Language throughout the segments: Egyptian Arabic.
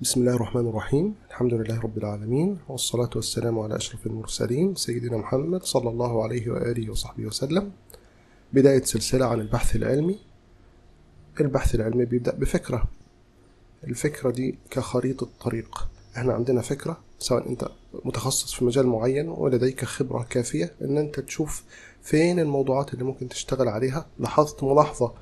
بسم الله الرحمن الرحيم الحمد لله رب العالمين والصلاة والسلام على أشرف المرسلين سيدنا محمد صلى الله عليه وآله وصحبه وسلم بداية سلسلة عن البحث العلمي البحث العلمي بيبدأ بفكرة الفكرة دي كخريطة طريق احنا عندنا فكرة سواء انت متخصص في مجال معين ولديك خبرة كافية ان انت تشوف فين الموضوعات اللي ممكن تشتغل عليها لاحظت ملاحظة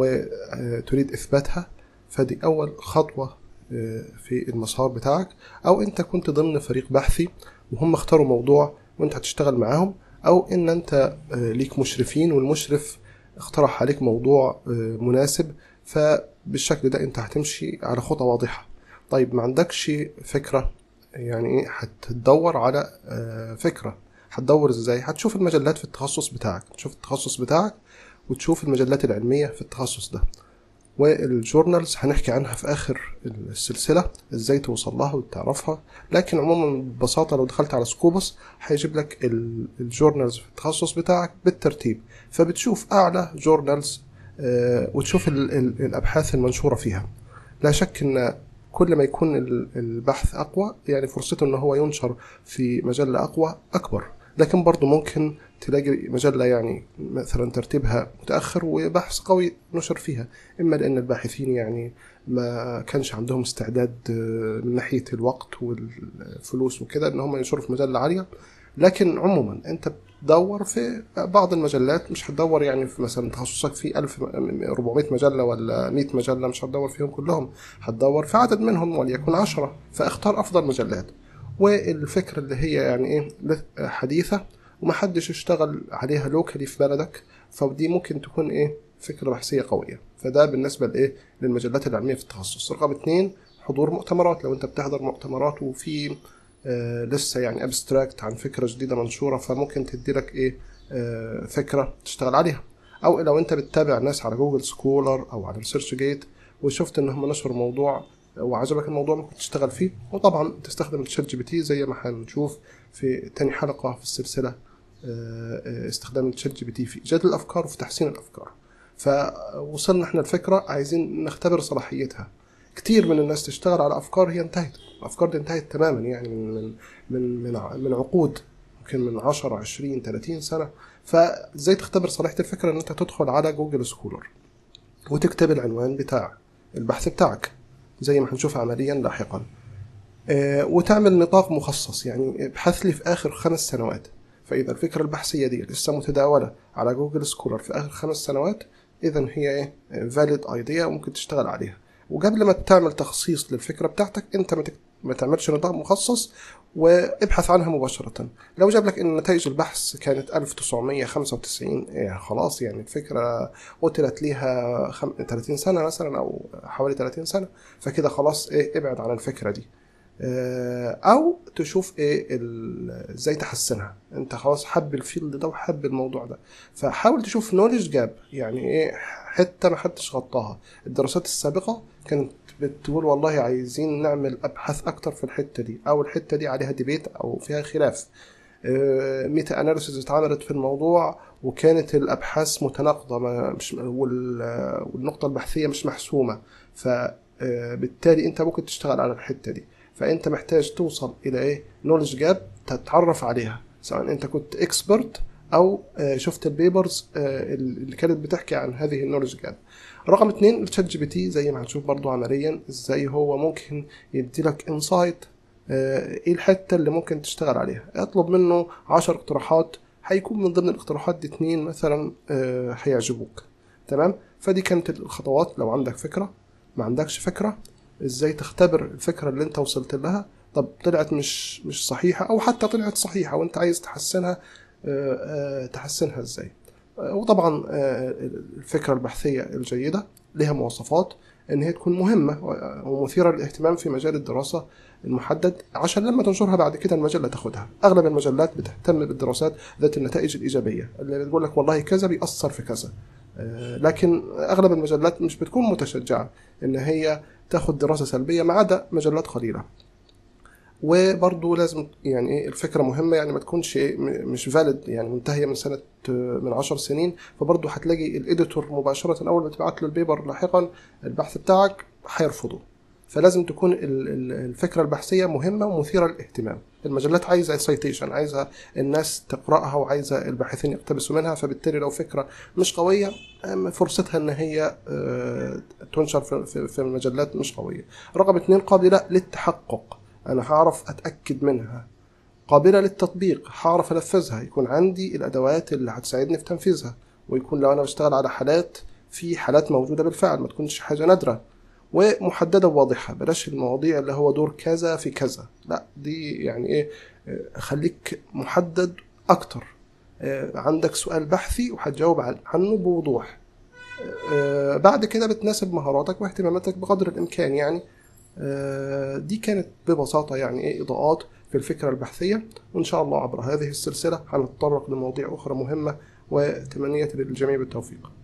وتريد اثباتها فدي اول خطوة في المسار بتاعك او انت كنت ضمن فريق بحثي وهم اختاروا موضوع وانت هتشتغل معاهم او ان انت ليك مشرفين والمشرف اقترح عليك موضوع مناسب فبالشكل ده انت هتمشي على خطى واضحة طيب ما عندكش فكرة يعني ايه هتدور على فكرة هتدور ازاي هتشوف المجلات في التخصص بتاعك تشوف التخصص بتاعك وتشوف المجلات العلمية في التخصص ده والجورنالز هنحكي عنها في اخر السلسله ازاي توصل لها وتعرفها لكن عموما ببساطه لو دخلت على سكوبس هيجيب لك الجورنالز في التخصص بتاعك بالترتيب فبتشوف اعلى جورنالز وتشوف الابحاث المنشوره فيها لا شك ان كل ما يكون البحث اقوى يعني فرصته ان هو ينشر في مجله اقوى اكبر لكن برضه ممكن تلاقي مجلة يعني مثلا ترتيبها متأخر وبحث قوي نشر فيها إما لأن الباحثين يعني ما كانش عندهم استعداد من ناحية الوقت والفلوس وكده إن هم ينشروا في مجلة عالية لكن عموما أنت بتدور في بعض المجلات مش هتدور يعني في مثلا تخصصك في 1400 مجلة ولا 100 مجلة مش هتدور فيهم كلهم هتدور في عدد منهم وليكن 10 فاختار أفضل مجلات والفكرة اللي هي يعني إيه حديثة ومحدش اشتغل عليها لوكالي في بلدك فدي ممكن تكون ايه فكرة بحثية قوية فده بالنسبة لايه للمجلات العلمية في التخصص رقم اتنين حضور مؤتمرات لو انت بتحضر مؤتمرات وفي آه لسه يعني ابستراكت عن فكرة جديدة منشورة فممكن تدي لك ايه آه فكرة تشتغل عليها او لو انت بتتابع ناس على جوجل سكولر او على ريسيرش جيت وشفت ان هم نشروا موضوع وعجبك الموضوع ممكن تشتغل فيه وطبعا تستخدم الشات جي بي تي زي ما هنشوف في تاني حلقة في السلسلة استخدام الشات جي بي تي في ايجاد الافكار وفي تحسين الافكار فوصلنا احنا الفكره عايزين نختبر صلاحيتها كتير من الناس تشتغل على افكار هي انتهت الافكار دي انتهت تماما يعني من من من من عقود ممكن من 10 20 30 سنه فازاي تختبر صلاحيه الفكره ان انت تدخل على جوجل سكولر وتكتب العنوان بتاع البحث بتاعك زي ما هنشوف عمليا لاحقا وتعمل نطاق مخصص يعني ابحث لي في اخر خمس سنوات فإذا الفكرة البحثية دي لسه متداولة على جوجل سكولر في آخر خمس سنوات إذا هي إيه فاليد أيديا وممكن تشتغل عليها وقبل ما تعمل تخصيص للفكرة بتاعتك أنت ما, ما تعملش نظام مخصص وابحث عنها مباشرة لو جاب لك إن نتائج البحث كانت 1995 إيه خلاص يعني الفكرة قتلت ليها خم... 30 سنة مثلا أو حوالي 30 سنة فكده خلاص إيه ابعد عن الفكرة دي او تشوف ايه ازاي تحسنها انت خلاص حب الفيلد ده وحب الموضوع ده فحاول تشوف نولج جاب يعني ايه حته ما حدش غطاها الدراسات السابقه كانت بتقول والله عايزين نعمل ابحاث اكتر في الحته دي او الحته دي عليها ديبيت او فيها خلاف ميتا اناليسيز اتعملت في الموضوع وكانت الابحاث متناقضه مش والنقطه البحثيه مش محسومه فبالتالي انت ممكن تشتغل على الحته دي فانت محتاج توصل الى ايه نولج جاب تتعرف عليها سواء انت كنت اكسبرت او شفت البيبرز اللي كانت بتحكي عن هذه النولج جاب رقم اتنين الشات جي بي تي زي ما هنشوف برضو عمليا ازاي هو ممكن يدي لك انسايت ايه الحته اللي ممكن تشتغل عليها اطلب منه عشر اقتراحات هيكون من ضمن الاقتراحات دي اتنين مثلا هيعجبوك تمام فدي كانت الخطوات لو عندك فكره ما عندكش فكره ازاي تختبر الفكرة اللي انت وصلت لها طب طلعت مش مش صحيحة او حتى طلعت صحيحة وانت عايز تحسنها تحسنها ازاي وطبعا الفكرة البحثية الجيدة لها مواصفات ان هي تكون مهمة ومثيرة للاهتمام في مجال الدراسة المحدد عشان لما تنشرها بعد كده المجلة تاخدها اغلب المجلات بتهتم بالدراسات ذات النتائج الايجابية اللي بتقول لك والله كذا بيأثر في كذا لكن اغلب المجلات مش بتكون متشجعة ان هي تاخد دراسة سلبية ما عدا مجلات قليلة وبرضه لازم يعني ايه الفكره مهمه يعني ما تكونش إيه مش فاليد يعني منتهيه من سنه من عشر سنين فبرضه هتلاقي الاديتور مباشره اول ما تبعت له البيبر لاحقا البحث بتاعك هيرفضه فلازم تكون ال- ال- الفكره البحثيه مهمه ومثيره للاهتمام المجلات عايزه سايتيشن عايزه الناس تقراها وعايزه الباحثين يقتبسوا منها فبالتالي لو فكره مش قويه أم فرصتها ان هي آه، تنشر في- في في المجلات مش قويه رقم اتنين قابله للتحقق انا هعرف اتاكد منها قابلة للتطبيق هعرف أنفذها يكون عندي الأدوات اللي هتساعدني في تنفيذها ويكون لو أنا بشتغل على حالات في حالات موجودة بالفعل ما تكونش حاجة نادرة ومحددة وواضحة بلاش المواضيع اللي هو دور كذا في كذا لا دي يعني إيه آه، خليك محدد أكتر آه، عندك سؤال بحثي وهتجاوب عن- عنه بوضوح آه، بعد كده بتناسب مهاراتك واهتماماتك بقدر الإمكان يعني آه، دي كانت ببساطة يعني إيه إضاءات في الفكرة البحثية وإن شاء الله عبر هذه السلسلة هنتطرق لمواضيع أخرى مهمة وتمنية للجميع بالتوفيق